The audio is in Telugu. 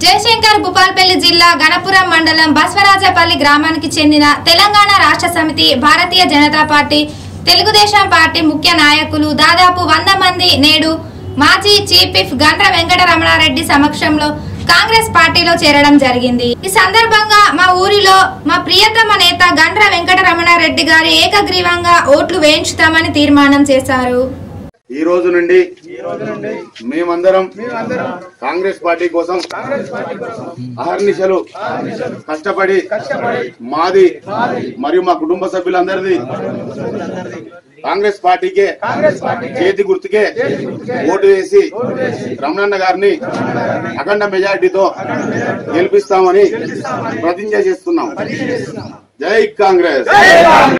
జయశంకర్ భూపాల్పల్లి జిల్లా గణపురం మండలం బస్వరాజపల్లి గ్రామానికి చెందిన తెలంగాణ రాష్ట్ర సమితి భారతీయ జనతా పార్టీ తెలుగుదేశం పార్టీ ముఖ్య నాయకులు దాదాపు వంద మంది నేడు మాజీ చీఫ్ విప్ గండ్ర వెంకటరమణారెడ్డి సమక్షంలో కాంగ్రెస్ పార్టీలో చేరడం జరిగింది ఈ సందర్భంగా మా ఊరిలో మా ప్రియతమ నేత గండ్ర వెంకటరమణారెడ్డి గారి ఏకగ్రీవంగా ఓట్లు వేయించుతామని తీర్మానం చేశారు ఈ రోజు నుండి మేమందరం కాంగ్రెస్ పార్టీ కోసం అహర్నిశలు కష్టపడి మాది మరియు మా కుటుంబ సభ్యులందరిది కాంగ్రెస్ పార్టీకే చేతి గుర్తుకే ఓటు వేసి రమణన్న గారిని అఖండ మెజార్టీతో గెలిపిస్తామని ప్రతిజ్ఞ చేస్తున్నాం జై కాంగ్రెస్